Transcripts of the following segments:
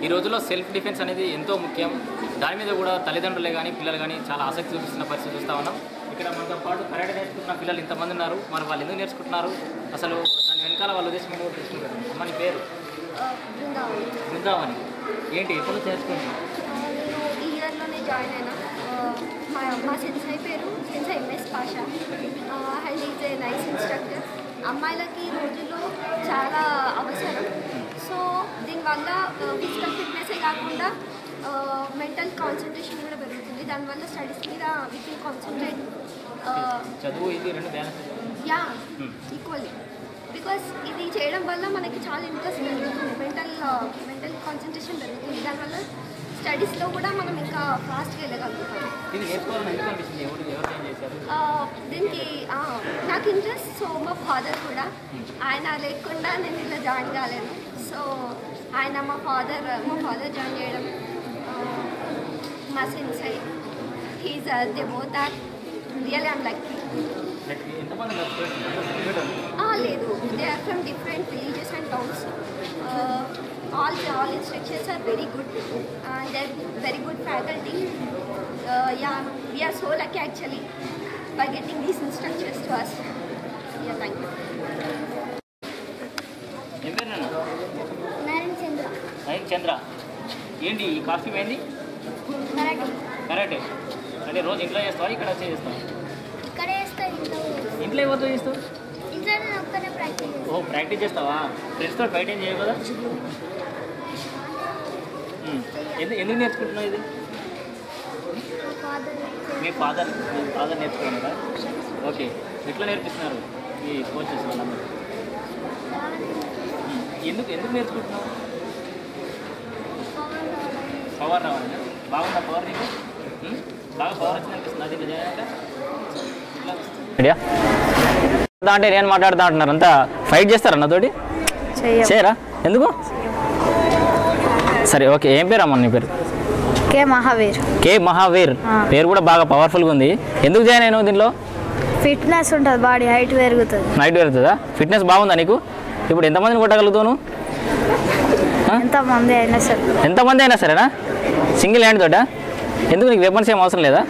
ఈ రోజుల్లో self defence అనేది ఎంతో ముఖ్యం దాని మీద కూడా తల్లిదండ్రులే కానీ పిల్లలు కానీ చాలా ఆసక్తి చూపిస్తున్న పరిస్థితి చూస్తూ ఉన్నాం ఇక్కడ మనతో పాటు కరాటే నేర్చుకుంటున్న పిల్లలు ఇంతమంది ఉన్నారు మరి వాళ్ళు ఎందుకు నేర్చుకుంటున్నారు అసలు దాని వెనకాల వాళ్ళ ఉద్దేశం ఏంటో తెలుసుకుంటారు అమ్మ నీ పేరు బృందావన్ బృందావని ఏంటి ఎప్పుడు నుంచి నేర్చుకుంటున్నావు నేను ఈ ఇయర్లోనే జాయిన్ అయినా ఆ, మా మా సెన్సై పేరు sensei MS Pasha and is a nice instructor అమ్మాయిలకి ఈ రోజుల్లో చాలా అవసరం సో దీనివల్ల ఫిజికల్ ఫిట్నెసే కాకుండా మెంటల్ కాన్సన్ట్రేషన్ కూడా పెరుగుతుంది దానివల్ల స్టడీస్ మీద వీ కెన్ కాన్సన్ట్రేట్ చదువు ఇది రెండు బ్యాలెన్స్ యా ఈక్వల్లీ బికాస్ ఇది చేయడం వల్ల మనకి చాలా ఇంట్రెస్ట్ పెరుగుతుంది మెంటల్ మెంటల్ కాన్సన్ట్రేషన్ పెరుగుతుంది దానివల్ల స్టడీస్లో కూడా మనం ఇంకా ఫాస్ట్గా వెళ్ళగలుగుతాం ఇది నేర్చుకోవాలని ఎందుకు అనిపిస్తుంది ఎవరు ఎవరు ఏం చేశారు ఆ, దీనికి ఆ, నాకు ఇంట్రెస్ట్ సో మా ఫాదర్ కూడా ఆయన లేకుండా నేను ఇలా జాయిన్ కాలేను సో ఆయన మా ఫాదర్ మా ఫాదర్ జాయిన్ చేయడం ఆ, మా sensei he's they both are real I'm lucky Like, ఎంతమంది నేర్చుకుంటున్నారు Ah, లేదు they are from different villages and towns all all instructions are very good and they very good faculty yeah we're so luck actually by getting these instructions to us yeah thank you ఏం పేరు నాన్న నారాయణ చంద్ర నయన్ చంద్ర ఏంటి ఈ costume ఏంది karate karate అంటే రోజు ఇంట్లో చేస్తావా ఇక్కడ వచ్చి చేస్తావా ఇక్కడే వేస్తా ఇంట్లో ఇంట్లో ఎవరితో చేస్తావు ఇంట్లో నేను ఒక్కనే ప్రాక్టీస్ ఓ ప్రాక్టీస్ చేస్తావా ఫ్రెండ్స్తో బయట ఏం చేయవు కదా ఉమ్. ఎందు ఎందుకు నేర్చుకుంటున్నావు ఇది ఫాదర్ మీ ఫాదర్ మీ ఫాదర్ నేర్చుకున్నాను కదా ఓకే ఎట్లా నేర్పిస్తున్నారు మీ కోచెస్ వాళ్ళందరూ ఉమ్. ఎందుకు ఎందుకు నేర్చుకుంటున్నావు పవర్ రావాలని బాగుందా పవర్ నీకు ఉమ్? బాగా పవర్ వచ్చింది అనిపిస్తుంది అది నిజమేనా ఐడియా అంటే నేను మాట్లాడుతా అంటున్నారు అంతా ఫైట్ చేస్తారా నాతోటి చెయ్యం చేయరా ఎందుకు సరే ఓకే ఏం పేరు అమ్మ నీ పేరు కే మహావీర్ కే మహావీర్ ఆ. పేరు కూడా బాగా పవర్ఫుల్గా ఉంది ఎందుకు జాయిన్ అయినావు దీనిలో ఫిట్నెస్ ఉంటుంది బాడీ హైట్ పెరుగుతుంది నైట్ పెరుగుతుందా ఫిట్నెస్ బాగుందా నీకు ఇప్పుడు ఎంతమందిని కొట్టగలుగుతావు నువ్వు? ఎంత మంది అయినా సరే ఎంతమంది అయినా సరేనా సింగిల్ హ్యాండ్ తోట ఎందుకు నీకు వెపన్స్ ఏం అవసరం లేదా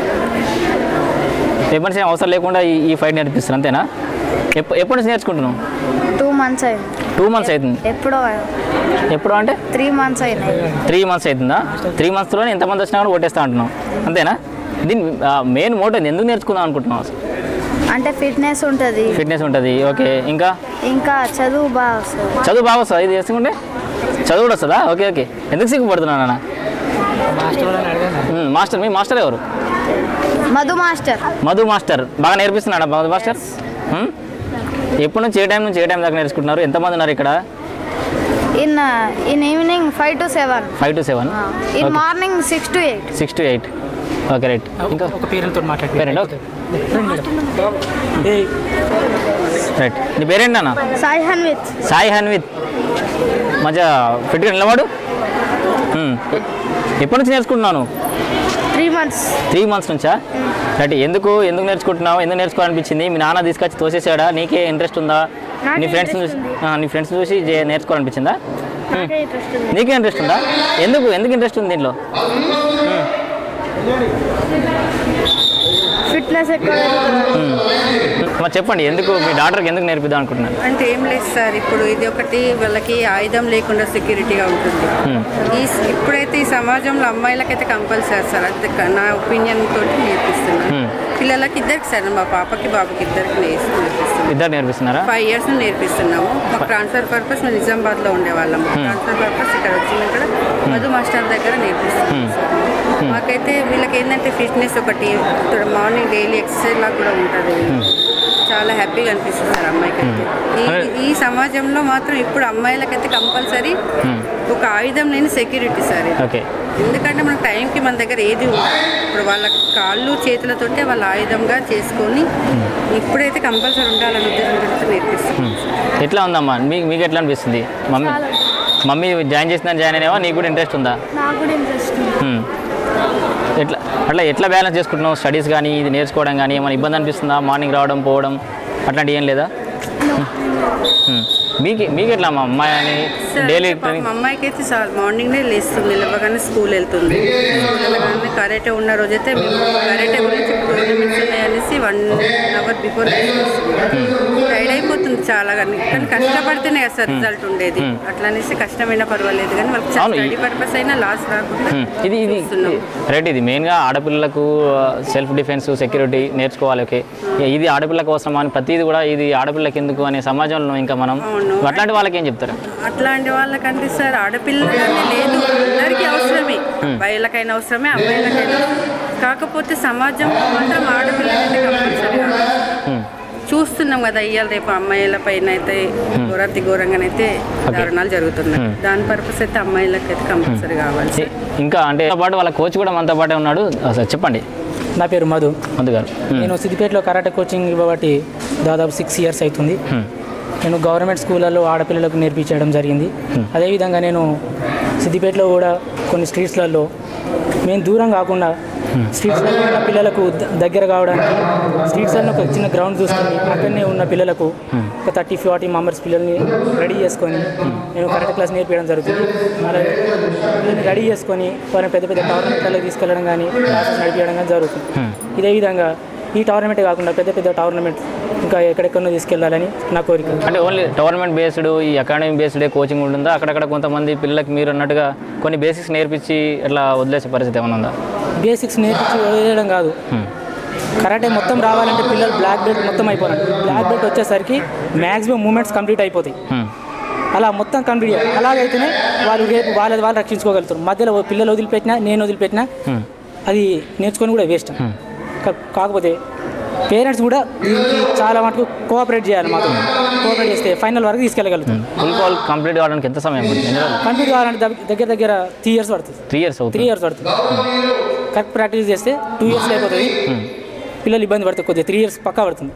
వెపన్స్ ఏం అవసరం లేకుండా ఈ ఈ ఫైట్ నేర్పిస్తారు అంతేనా ఎప్పు ఎప్పటి నుంచి నేర్చుకుంటున్నావు టూ మంత్స్ అయింది టూ మంత్స్ అవుతుంది ఎప్పుడో ఎప్పుడు అంటే త్రీ మంత్స్ అయినాయి త్రీ మంత్స్ అవుతుందా త్రీ మంత్స్లోనే ఎంతమంది వచ్చినా కూడా కొట్టేస్తా అంటున్నావు అంతేనా దీని మెయిన్ మోటో ఎందుకు నేర్చుకుందాం అనుకుంటున్నావు అసలు అంటే ఫిట్నెస్ ఉంటుంది ఫిట్నెస్ ఉంటుంది ఓకే ఇంకా ఇంకా చదువు బాగా వస్తుంది చదువు బాగా వస్తుందా ఇది చేసుకుంటే చదువు కూడా వస్తుందా ఓకే ఓకే ఎందుకు సిగ్గుపడుతున్నావు నాన్న ఉమ్, మాస్టర్ మీ మాస్టర్ ఎవరు మధు మాస్టర్ మధు మాస్టర్ బాగా నేర్పిస్తున్నాడా మధు మాస్టర్ ఉమ్? ఎప్పటి నుంచి ఏ టైం నుంచి ఏ టైం దాకా నేర్చుకుంటున్నారు ఎంతమంది ఉన్నారు ఇక్కడ in in evening five to seven five to seven in morning six to eight six to eight okay right ఇంకా ఒక పేరెంట్తో మాట్లాడి పేరెంట్ ఓకే రైట్ నీ పేరేంటి నాన్న సాయి హన్విత్ సాయి హన్విత్ మంచిగా ఫిట్గా నిలబడు ఉమ్. ఎప్పటి నుంచి నేర్చుకుంటున్నాను త్రీ మంత్స్ త్రీ మంత్స్ నుంచా రైట్ ఎందుకు ఎందుకు నేర్చుకుంటున్నావు ఎందుకు నేర్చుకోవాలనిపించింది మీ నాన్న తీసుకొచ్చి తోసేసాడా నీకే ఇంట్రెస్ట్ ఉందా నాకే నీ ఫ్రెండ్స్ interest చూసి ఉంది. ఆ, నీ ఫ్రెండ్స్ చూసి చే- నేర్చుకోవాలనిపించిందా నాకే ఇంట్రెస్ట్ ఉంది నీకే ఇంట్రెస్ట్ ఉందా ఎందుకు ఎందుకు ఇంట్రెస్ట్ ఉంది దీంట్లో ఫిట్నెస్ ఎక్కువ ఉమ్. మరి చెప్పండి ఎందుకు మీ డాక్టర్కి ఎందుకు నేర్పిద్దాం అనుకుంటున్నాను అంటే ఏం లేదు సార్ ఇప్పుడు ఇది ఒకటి వాళ్ళకి ఆయుధం లేకుండా సెక్యూరిటీగా ఉంటుంది Hmm. ఈ ఇప్పుడైతే ఈ సమాజంలో అమ్మాయిలకైతే కంపల్సరీ సార్ అంతే క- నా ఒపీనియన్ తోటి నేర్పిస్తున్నాను Hmm. పిల్లలకి ఇద్దరికి సార్ మా పాపకి బాబుకి ఇద్దరికి నేర్పి- నేర్పిస్తున్నాను ఇద్దరు నేర్పిస్తున్నారా ఫైవ్ ఇయర్స్ నేర్పిస్తున్నాము మాకు ట్రాన్స్ఫర్ పర్పస్ మేము నిజామాబాద్లో ఉండేవాళ్ళం ట్రాన్స్ఫర్ పర్పస్ ఇక్కడ వచ్చిన ఇక్కడ మధు మాస్టర్ దగ్గర నేర్పిస్తున్నాం సార్ మాకైతే వీళ్ళకి ఏంటంటే ఫిట్నెస్ ఒకటి ఇక్కడ మార్నింగ్ డైలీ ఎక్సర్సైజ్ లాగా కూడా ఉంటుంది చాలా హ్యాపీగా అనిపిస్తుంది సార్ అమ్మాయికి అయితే ఈ- ఈ సమాజంలో మాత్రం ఇప్పుడు అమ్మాయిలకైతే కంపల్సరీ Hmm. ఒక ఆయుధం లేని సెక్యూరిటీ సార్ ఇది. ఓకే ఎందుకంటే మన టైంకి మన దగ్గర ఏది ఉండదు. ఇప్పుడు వాళ్ళ కాళ్ళు చేతులతోటే వాళ్ళ ఆయుధంగా చేసుకొని ఇప్పుడైతే కంపల్సరీ ఉండాలని ఉద్దేశంతో నేర్పిస్తున్నాం ఎట్లా ఉందమ్మా మీకు మీకు ఎట్లా అనిపిస్తుంది మమ్మీ మమ్మీ జాయిన్ చేసిన జాయిన్ అయినావా నీకు కూడా ఇంట్రెస్ట్ ఉందా నాకు కూడా ఇంట్రెస్ట్ ఉంది ఉమ్. ఎట్లా అట్లా ఎట్లా బ్యాలెన్స్ చేసుకుంటున్నావు స్టడీస్ కానీ ఇది నేర్చుకోవడం కానీ ఏమైనా ఇబ్బంది అనిపిస్తుందా మార్నింగ్ రావడం పోవడం అట్లాంటివి ఏం లేదా ఉమ్. మీకు మీకు ఎట్లా మా అమ్మాయి అని డైలీ మా అమ్మాయికి అయితే సార్ మార్నింగ్నే లేస్తుంది లేవగానే స్కూల్ వెళ్తుంది స్కూల్ వెళ్ళగానే కరాటే ఉన్న రోజైతే మేము కరాటే గురించి టోర్నమెంట్స్ ఉన్నాయనేసి వన్ అవర్ బిఫోర్ టైడ్ అయిపోతుంది చాలా కానీ కానీ కష్టపడితేనే కదా సార్ రిజల్ట్ ఉండేది అట్లా అనేసి కష్టమైనా పర్వాలేదు కానీ వాళ్ళకి అవును, ఈ- స్టడీ పర్పస్ అయినా లాస్ రాకుండా ఇది ఇది చూస్తున్నాం. రైట్ ఇది మెయిన్గా ఆడపిల్లలకు సెల్ఫ్ డిఫెన్స్ సెక్యూరిటీ నేర్చుకోవాలి ఓకే ఇది ఆడపిల్ల కోసం అని ప్రతిదీ కూడా ఇది ఆడపిల్లకి ఎందుకు అనే సమాజంలో ఇంకా మనం అవును. అట్లాంటి వాళ్ళకి ఏం చెప్తారు అట్లాంటి వాళ్ళకంటే సార్ ఆడపిల్లలని లేదు అందరికీ అవసరమే అబ్బాయిలకైనా అవసరమే అబ్బాయిలకైనా అవసరమే. కాకపోతే సమాజంలో మాత్రం ఆడపిల్లలైతే కంపల్సరీ Hmm. చూస్తున్నాం కదా ఇవాళ రేపు అమ్మాయిల పైన అయితే ఘోరాతి ఘోరంగానైతే దారుణాలు జరుగుతున్నాయి దాని పర్పస్ అయితే అమ్మాయిలకి అయితే కంపల్సరీ కావాలి సార్ ఇంకా అంటే తో పాటు వాళ్ళ కోచ్ కూడా మనతో పాటే ఉన్నాడు అసలు చెప్పండి నా పేరు మధు మందు గారు నేను సిద్దిపేటలో కరాటే కోచింగ్ ఇవ్వబట్టి దాదాపు సిక్స్ ఇయర్స్ అవుతుంది Hmm. నేను గవర్నమెంట్ స్కూళ్ళలో ఆడపిల్లలకు నేర్పించడం జరిగింది అదేవిధంగా నేను సిద్దిపేటలో కూడా కొన్ని స్ట్రీట్స్లలో మేము దూరం కాకుండా స్ట్రీట్స్లలో ఉన్న పిల్లలకు ద- దగ్గర కావడానికి స్ట్రీట్స్లో ఒక చిన్న గ్రౌండ్ చూసుకొని అక్కడనే ఉన్న పిల్లలకు ఒక థర్టీ ఫార్టీ మెంబర్స్ పిల్లల్ని రెడీ చేసుకొని నేను కరాటే క్లాస్ నేర్పించడం జరుగుతుంది అలాగే పిల్లల్ని రెడీ చేసుకొని వాళ్ళని పెద్ద పెద్ద టోర్నమెంట్లలో తీసుకెళ్ళడం కానీ క్లాసెస్ నడిపించడం కానీ జరుగుతుంది ఇదే విధంగా ఈ టోర్నమెంట్ కాకుండా పెద్ద పెద్ద టోర్నమెంట్ ఇంకా ఎక్కడెక్కడో తీసుకెళ్ళాలని నా కోరిక అంటే ఓన్లీ టోర్నమెంట్ బేస్డ్ ఈ అకాడమీ బేస్డ్ కోచింగ్ ఉంటుందా అక్కడక్కడ కొంతమంది పిల్లలకి మీరు అన్నట్టుగా కొన్ని బేసిక్స్ నేర్పించి ఇట్లా వదిలేసే పరిస్థితి ఏమైనా ఉందా బేసిక్స్ నేర్పించి వదిలేయడం కాదు కరాటే మొత్తం రావాలంటే పిల్లలు బ్లాక్ బెల్ట్ మొత్తం అయిపోవాలి బ్లాక్ బెల్ట్ వచ్చేసరికి మ్యాక్సిమం మూమెంట్స్ కంప్లీట్ అయిపోతాయి Hmm. అలా మొత్తం కంప్లీట్ చేయాలి అలాగైతేనే వాళ్ళు రేపు వాళ్ళ వాళ్ళు రక్షించుకోగలుగుతారు మధ్యలో ఓ పిల్లలు వదిలిపెట్టినా నేను వదిలిపెట్టినా Hmm. అది నేర్చుకొని కూడా వేస్ట్ కాకపోతే పేరెంట్స్ కూడా దీనికి చాలా మటుకు కోఆపరేట్ చేయాలి మాతో కోఆపరేట్ చేస్తే ఫైనల్ వరకు తీసుకెళ్ళగలుగుతాం ఫుల్ కాల్ కంప్లీట్ కావడానికి ఎంత సమయం పడుతుంది ఎన్ని రోజులు కంప్లీట్ కావాలంటే దగ్గ- దగ్గర దగ్గర త్రీ ఇయర్స్ పడుతుంది త్రీ ఇయర్స్ త్రీ అవుతుంది ఇయర్స్ పడుతుంది కరెక్ట్ ప్రాక్టీస్ చేస్తే టూ ఇయర్స్ అయిపోతుంది పిల్లలు ఇబ్బంది పడితే కొద్దిగా త్రీ ఇయర్స్ పక్కా పడుతుంది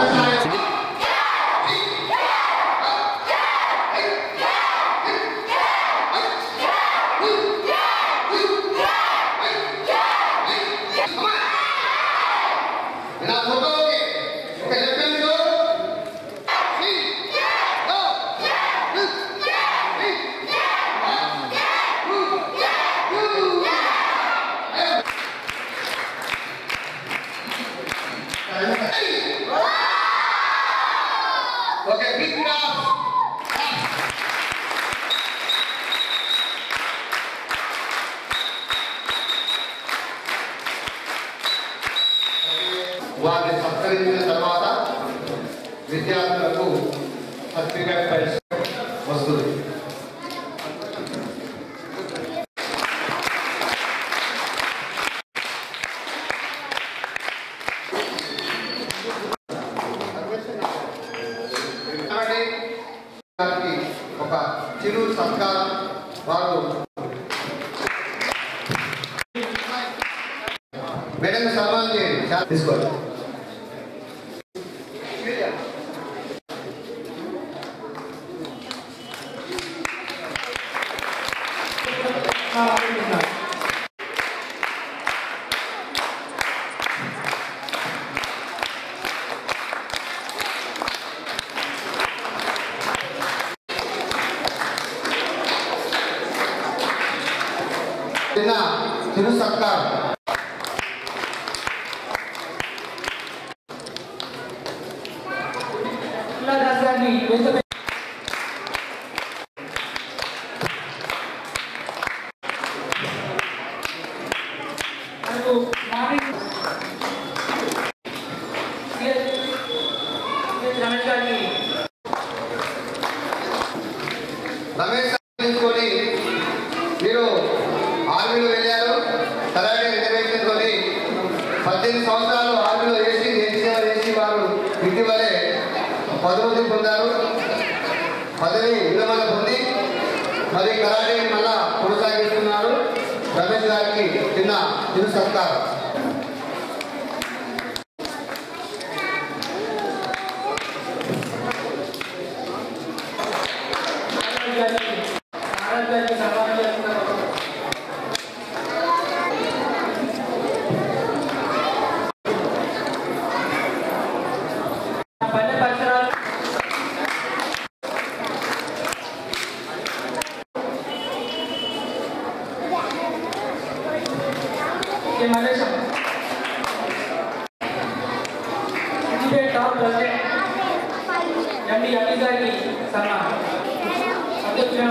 వారిని సత్కరించిన తర్వాత విద్యార్థులకు సర్టిఫికేట్ పరీక్ష వస్తుంది కాబట్టి వారికి ఒక చిరు సత్కారం వారు మేడం సన్మానం చేయండి చాలా తీసుకోండి చిన్న చిరు సత్కారం రమేష్ సార్ తీసుకొని మీరు ఆర్మీలో వెళ్ళారు కరాటే రిజర్వేషన్ కొని పద్దెనిమిది సంవత్సరాలు ఆర్మీలో వేసి దేశసేవ చేసి వారు ఇటీవలే పదవి పొందారు పదవి విలువల పొంది మరి కరాటే మళ్ళా కొనసాగిస్తున్నారు రమేష్ గారికి చిన్న చిరు సత్కారం K Mahesh Siddipet town president MD Ali గారికి సన్మానం అధ్యక్షుడు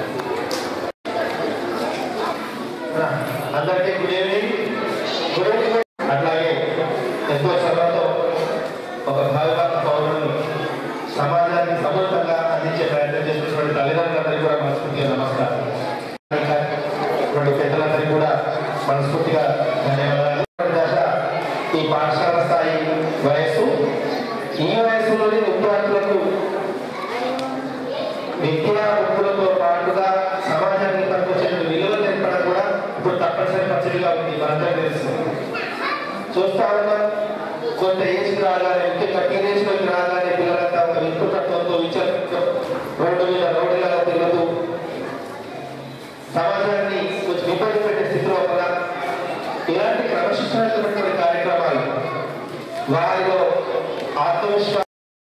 అందరికీ గుడ్ ఈవినింగ్ గుడ్ ఈవినింగ్ అట్లాగే ఎంతో శ్రమతో ఒక భారత పౌరులను సమాజానికి సమర్థంగా అందించే ప్రయత్నం చేస్తున్నటువంటి తల్లిదండ్రులందరికీ కూడా మనస్ఫూర్తిగా నమస్కారం రెండు పెద్దలందరికీ కూడా మనస్ఫూర్తిగా ధన్యవాదాలు దశ ఈ పాఠశాల స్థాయి వయస్సు ఈ వయస్సులోని విద్యార్థులకు విద్యా బుద్ధులతో పాటుగా సమాజానికి పనికొచ్చే విలువలు నేర్పడం కూడా ఇప్పుడు తప్పనిసరి పరిస్థితిగా ఉంది మనందరికీ తెలుసు చూస్తా ఉన్నాం కొంత ఏజ్కి రాగానే ముఖ్యంగా టీనేజ్లోకి రాగానే పిల్లలంతా ఒక వింటుతత్వంతో విచక్షణతో రోడ్డు మీద రోడ్డులలో తిరుగుతూ సమాజాన్ని కొంచెం ఇబ్బంది పెట్టే స్థితిలో కూడా ఇలాంటి క్రమశిక్షణటువంటి కార్యక్రమాలు వారిలో ఆత్మవిశ్వాసం